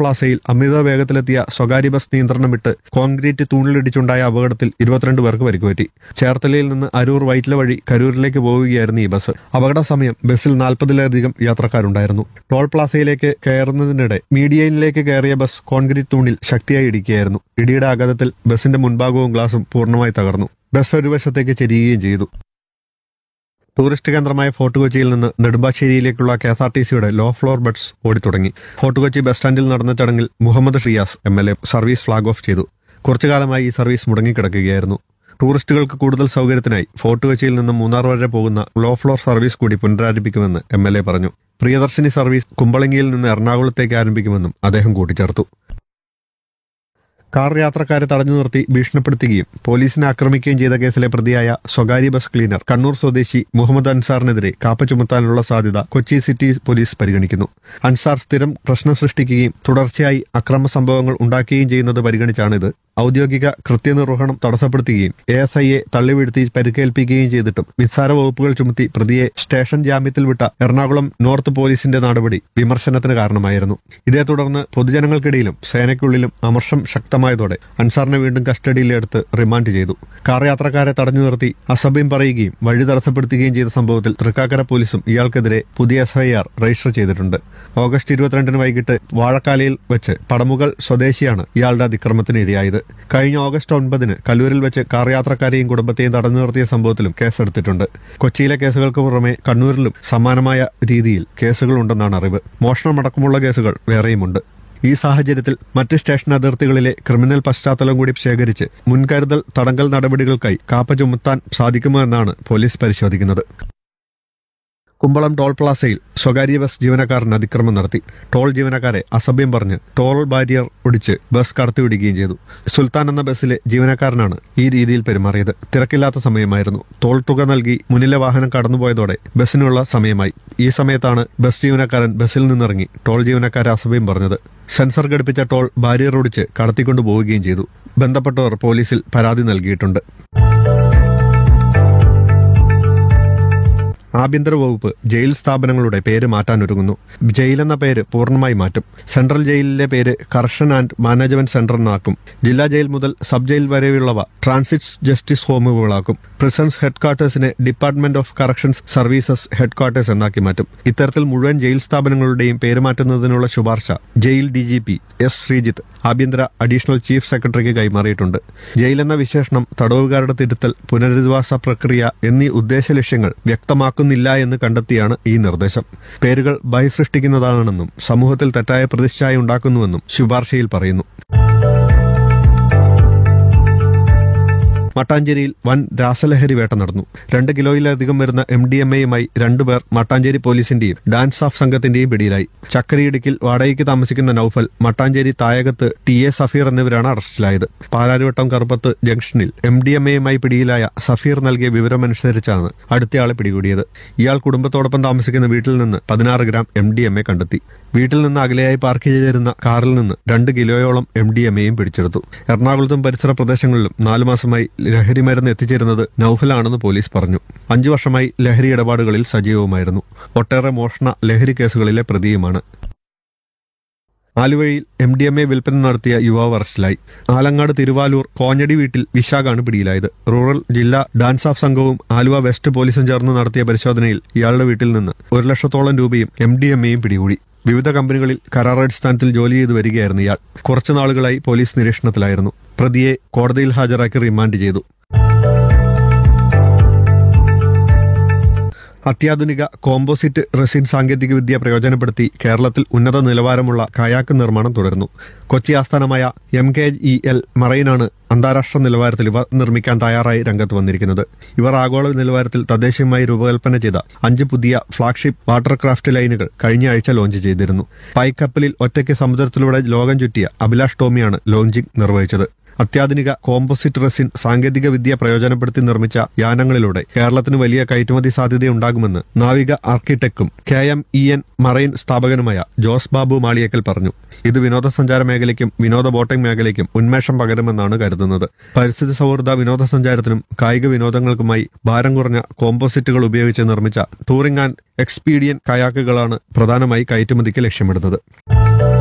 പ്ലാസയിൽ അമിത വേഗത്തിലെത്തിയ സ്വകാര്യ ബസ് നിയന്ത്രണം വിട്ട് കോൺക്രീറ്റ് തൂണിലിടിച്ചുണ്ടായ അപകടത്തിൽ ഇരുപത്തിരണ്ട് പേർക്ക് പരിക്കുപറ്റി ചേർത്തലയിൽ നിന്ന് അരൂർ വൈറ്റില വഴി കരൂരിലേക്ക് പോവുകയായിരുന്നു ഈ ബസ് അപകട സമയം ബസ്സിൽ നാൽപ്പതിലധികം യാത്രക്കാരുണ്ടായിരുന്നു ടോൾ പ്ലാസയിലേക്ക് കയറുന്നതിനിടെ മീഡിയനിലേക്ക് കയറിയ ബസ് കോൺക്രീറ്റ് തൂണിൽ ശക്തിയായി ഇടിക്കുകയായിരുന്നു ഇടിയുടെ ആഘാതത്തിൽ ബസിന്റെ മുൻഭാഗവും ഗ്ലാസും പൂർണ്ണമായി തകർന്നു ബസ് ഒരു വശത്തേക്ക് ചെരിയുകയും ചെയ്തു ടൂറിസ്റ്റ് കേന്ദ്രമായ ഫോർട്ട് കൊച്ചിയിൽ നിന്ന് നെടുമ്പാശ്ശേരിയിലേക്കുള്ള കെ എസ് ആർ ടി സിയുടെ ലോ ഫ്ലോർ ബസ് ഓടിത്തുടങ്ങി ഫോർട്ട് കൊച്ചി ബസ് സ്റ്റാൻഡിൽ നടന്ന ചടങ്ങിൽ Muhammad Shiyas M L A service flag off ചെയ്തു കുറച്ചു കാലമായി ഈ സർവീസ് മുടങ്ങിക്കിടക്കുകയായിരുന്നു ടൂറിസ്റ്റുകൾക്ക് കൂടുതൽ സൗകര്യത്തിനായി ഫോർട്ട് കൊച്ചിയിൽ നിന്ന് മൂന്നാർ വരെ പോകുന്ന ലോ ഫ്ലോർ സർവീസ് കൂടി പുനരാരംഭിക്കുമെന്ന് എം എൽ എ പറഞ്ഞു പ്രിയദർശിനി സർവീസ് കുമ്പളങ്ങിയിൽ നിന്ന് എറണാകുളത്തേക്ക് ആരംഭിക്കുമെന്നും അദ്ദേഹം കൂട്ടിച്ചേർത്തു കാർ യാത്രക്കാരെ തടഞ്ഞു നിർത്തി ഭീഷണിപ്പെടുത്തുകയും പോലീസിനെ ആക്രമിക്കുകയും ചെയ്ത കേസിലെ പ്രതിയായ സ്വകാര്യ ബസ് ക്ലീനർ കണ്ണൂർ സ്വദേശി മുഹമ്മദ് അൻസാറിനെതിരെ കാപ്പ ചുമത്താനുള്ള സാധ്യത കൊച്ചി സിറ്റി പോലീസ് പരിഗണിക്കുന്നു അൻസാർ സ്ഥിരം പ്രശ്നം സൃഷ്ടിക്കുകയും തുടർച്ചയായി അക്രമ സംഭവങ്ങൾ ഉണ്ടാക്കുകയും ചെയ്യുന്നത് പരിഗണിച്ചാണിത് ഔദ്യോഗിക കൃത്യനിർവഹണം തടസ്സപ്പെടുത്തുകയും എ എസ് ഐയെ തള്ളിവീഴ്ത്തി പരിക്കേൽപ്പിക്കുകയും ചെയ്തിട്ടും നിസ്സാര വകുപ്പുകൾ ചുമത്തി പ്രതിയെ സ്റ്റേഷൻ ജാമ്യത്തിൽ വിട്ട എറണാകുളം നോർത്ത് പോലീസിന്റെ നടപടി വിമർശനത്തിന് കാരണമായിരുന്നു ഇതേ തുടർന്ന് പൊതുജനങ്ങൾക്കിടയിലും സേനയ്ക്കുള്ളിലും അമർഷം ശക്തമായതോടെ അൻസാറിനെ വീണ്ടും കസ്റ്റഡിയിലെടുത്ത് റിമാൻഡ് ചെയ്തു കാർ യാത്രക്കാരെ തടഞ്ഞു നിർത്തി അസഭ്യം പറയുകയും വഴി തടസ്സപ്പെടുത്തുകയും ചെയ്ത സംഭവത്തിൽ തൃക്കാക്കര പോലീസും ഇയാൾക്കെതിരെ പുതിയ എഫ്ഐആർ രജിസ്റ്റർ ചെയ്തിട്ടുണ്ട് ഓഗസ്റ്റ് ഇരുപത്തിരണ്ടിന് വൈകിട്ട് വാഴക്കാലയിൽ വെച്ച് പടമുകൾ സ്വദേശിയാണ് ഇയാളുടെ അതിക്രമത്തിന് ഇരയായത് കഴിഞ്ഞ ഓഗസ്റ്റ് ഒൻപതിന് കല്ലൂരിൽ വെച്ച് കാർ യാത്രക്കാരെയും കുടുംബത്തെയും തടഞ്ഞു നിർത്തിയ സംഭവത്തിലും കേസെടുത്തിട്ടുണ്ട് കൊച്ചിയിലെ കേസുകൾക്ക് പുറമെ കണ്ണൂരിലും സമാനമായ രീതിയിൽ കേസുകളുണ്ടെന്നാണ് അറിവ് മോഷണമടക്കമുള്ള കേസുകൾ വേറെയുമുണ്ട് ഈ സാഹചര്യത്തിൽ മറ്റ് സ്റ്റേഷൻ അതിർത്തികളിലെ ക്രിമിനൽ പശ്ചാത്തലം കൂടി ശേഖരിച്ച് മുൻകരുതൽ തടങ്കൽ നടപടികൾക്കായി കാപ്പ ചുമത്താൻ സാധിക്കുമോ എന്നാണ് പോലീസ് പരിശോധിക്കുന്നത് കുമ്പളം ടോൾ പ്ലാസയിൽ സ്വകാര്യ ബസ് ജീവനക്കാരൻ അതിക്രമം നടത്തി ടോൾ ജീവനക്കാരെ അസഭ്യം പറഞ്ഞ് ടോൾ ബാരിയർ ഒടിച്ച് ബസ് കടത്തിവിടുകയും ചെയ്തു സുൽത്താൻ എന്ന ബസ്സിലെ ജീവനക്കാരനാണ് ഈ രീതിയിൽ പെരുമാറിയത് തിരക്കില്ലാത്ത സമയമായിരുന്നു ടോൾ തുക നൽകി മുന്നിലെ വാഹനം കടന്നുപോയതോടെ ബസ്സിനുള്ള സമയമായി ഈ സമയത്താണ് ബസ് ജീവനക്കാരൻ ബസ്സിൽ നിന്നിറങ്ങി ടോൾ ജീവനക്കാരെ അസഭ്യം പറഞ്ഞത് സെൻസർ ഘടിപ്പിച്ച ടോൾ ബാരിയർ ഒടിച്ച് കടത്തിക്കൊണ്ടു പോവുകയും ചെയ്തു ബന്ധപ്പെട്ടവർ പോലീസിൽ പരാതി നൽകിയിട്ടുണ്ട് ആഭ്യന്തര വകുപ്പ് ജയിൽ സ്ഥാപനങ്ങളുടെ പേര് മാറ്റാനൊരുങ്ങുന്നു ജയിൽ എന്ന പേര് പൂർണ്ണമായി മാറ്റും സെൻട്രൽ ജയിലിലെ പേര് കറക്ഷൻ ആൻഡ് മാനേജ്മെന്റ് സെന്റർ എന്നാക്കും ജില്ലാ ജയിൽ മുതൽ സബ് ജയിൽ വരെയുള്ളവ ട്രാൻസിറ്റ് ജസ്റ്റിസ് ഹോമുകളാക്കും പ്രിസൺസ് ഹെഡ്ക്വാർട്ടേഴ്സിനെ department of corrections services headquarters എന്നാക്കി മാറ്റും ഇത്തരത്തിൽ മുഴുവൻ ജയിൽ സ്ഥാപനങ്ങളുടെയും പേര് മാറ്റുന്നതിനുള്ള ശുപാർശ jail D G P S Sreejith ആഭ്യന്തര അഡീഷണൽ ചീഫ് സെക്രട്ടറിക്ക് കൈമാറിയിട്ടുണ്ട് ജയിൽ എന്ന വിശേഷണം തടവുകാരുടെ തിരുത്തൽ പുനരധിവാസ പ്രക്രിയ എന്നീ ഉദ്ദേശ ലക്ഷ്യങ്ങൾ വ്യക്തമാക്കുന്നില്ല എന്ന് കണ്ടെത്തിയാണ് ഈ നിർദ്ദേശം പേരുകൾ ബഹിസൃഷ്ടിക്കുന്നതാണെന്നും സമൂഹത്തിൽ തെറ്റായ പ്രതിച്ഛായ ഉണ്ടാക്കുന്നുവെന്നും ശുപാർശയിൽ പറയുന്നു മട്ടാഞ്ചേരിയിൽ വൻ രാസലഹരി വേട്ട നടന്നു രണ്ട് കിലോയിലധികം വരുന്ന എം ഡി എം എയുമായി രണ്ടുപേർ മട്ടാഞ്ചേരി പോലീസിന്റെയും ഡാൻസ് ഓഫ് സംഘത്തിന്റെയും പിടിയിലായി ചക്കരയിടുക്കിൽ വാടകയ്ക്ക് താമസിക്കുന്ന നൌഫൽ മട്ടാഞ്ചേരി തായകത്ത് ടി എ സഫീർ എന്നിവരാണ് അറസ്റ്റിലായത് പാലാരിവട്ടം കറുപ്പത്ത് ജംഗ്ഷനിൽ എം ഡി എം എയുമായി പിടിയിലായ സഫീർ നൽകിയ വിവരമനുസരിച്ചാണ് അടുത്തയാളെ പിടികൂടിയത് ഇയാൾ കുടുംബത്തോടൊപ്പം താമസിക്കുന്ന വീട്ടിൽ നിന്ന് പതിനാറ് gram M D M A കണ്ടെത്തി വീട്ടിൽ നിന്ന് അകലെയായി പാർക്ക് ചെയ്തിരുന്ന കാറിൽ നിന്ന് രണ്ട് കിലോയോളം എം ഡി എം എയും പിടിച്ചെടുത്തു എറണാകുളത്തും പരിസര പ്രദേശങ്ങളിലും നാലു മാസമായി ലഹരി മരുന്ന് എത്തിച്ചേരുന്നത് നൌഫലാണെന്ന് പോലീസ് പറഞ്ഞു അഞ്ചു വർഷമായി ലഹരി ഇടപാടുകളിൽ സജീവമായിരുന്നു ഒട്ടേറെ മോഷണ ലഹരി കേസുകളിലെ പ്രതിയുമാണ് ആലുവയിൽ എം ഡി എം എ വിൽപ്പന നടത്തിയ യുവാവ് അറസ്റ്റിലായി ആലങ്ങാട് തിരുവാലൂർ കോഞ്ഞടി വീട്ടിൽ വിശാഖാണ് പിടിയിലായത് റൂറൽ ജില്ലാ ഡാൻസ് ഓഫ് സംഘവും ആലുവ വെസ്റ്റ് പോലീസും ചേർന്ന് നടത്തിയ പരിശോധനയിൽ ഇയാളുടെ വീട്ടിൽ നിന്ന് ഒരു ലക്ഷത്തോളം രൂപയും എം ഡി എം എയും പിടികൂടി വിവിധ കമ്പനികളിൽ കരാറടിസ്ഥാനത്തിൽ ജോലി ചെയ്തു വരികയായിരുന്നു ഇയാൾ കുറച്ചു നാളുകളായി പോലീസ് നിരീക്ഷണത്തിലായിരുന്നു പ്രതിയെ കോടതിയിൽ ഹാജരാക്കി റിമാൻഡ് ചെയ്തു അത്യാധുനിക കോമ്പോസിറ്റ് റെസിൻ സാങ്കേതികവിദ്യ പ്രയോജനപ്പെടുത്തി കേരളത്തിൽ ഉന്നത നിലവാരമുള്ള കയാക്ക് നിർമ്മാണം തുടരുന്നു കൊച്ചി ആസ്ഥാനമായ എം കെ ഇ എൽ മറൈനാണ് അന്താരാഷ്ട്ര നിലവാരത്തിൽ ഇവ നിർമ്മിക്കാൻ തയ്യാറായി രംഗത്ത് വന്നിരിക്കുന്നത് ഇവർ ആഗോള നിലവാരത്തിൽ തദ്ദേശീയമായി രൂപകൽപ്പന ചെയ്ത അഞ്ച് പുതിയ ഫ്ളാഗ്ഷിപ്പ് വാട്ടർക്രാഫ്റ്റ് ലൈനുകൾ കഴിഞ്ഞ ആഴ്ച ലോഞ്ച് ചെയ്തിരുന്നു പൈക്കപ്പലിൽ ഒറ്റയ്ക്ക് സമുദ്രത്തിലൂടെ ലോകം ചുറ്റിയ അഭിലാഷ് ടോമിയാണ് ലോഞ്ചിംഗ് നിർവഹിച്ചത് അത്യാധുനിക കോമ്പോസിറ്റ് റെസിൻ സാങ്കേതിക വിദ്യ പ്രയോജനപ്പെടുത്തി നിർമ്മിച്ച യാനങ്ങളിലൂടെ കേരളത്തിന് വലിയ കയറ്റുമതി സാധ്യതയുണ്ടാകുമെന്ന് നാവിക ആർക്കിടെക്റ്റും K M E N marine സ്ഥാപകനുമായ ജോസ് ബാബു മാളിയേക്കൽ പറഞ്ഞു ഇത് വിനോദസഞ്ചാര മേഖലയ്ക്കും വിനോദ ബോട്ടിംഗ് മേഖലയ്ക്കും ഉന്മേഷം പകരുമെന്നാണ് കരുതുന്നത് പരിസ്ഥിതി സൗഹൃദ വിനോദസഞ്ചാരത്തിനും കായിക വിനോദങ്ങൾക്കുമായി ഭാരം കുറഞ്ഞ കോമ്പോസിറ്റുകൾ ഉപയോഗിച്ച് നിർമ്മിച്ച ടൂറിംഗ് ആൻഡ് എക്സ്പീഡിയൻ കയാക്കുകളാണ് പ്രധാനമായി കയറ്റുമതിക്ക് ലക്ഷ്യമിടുന്നത്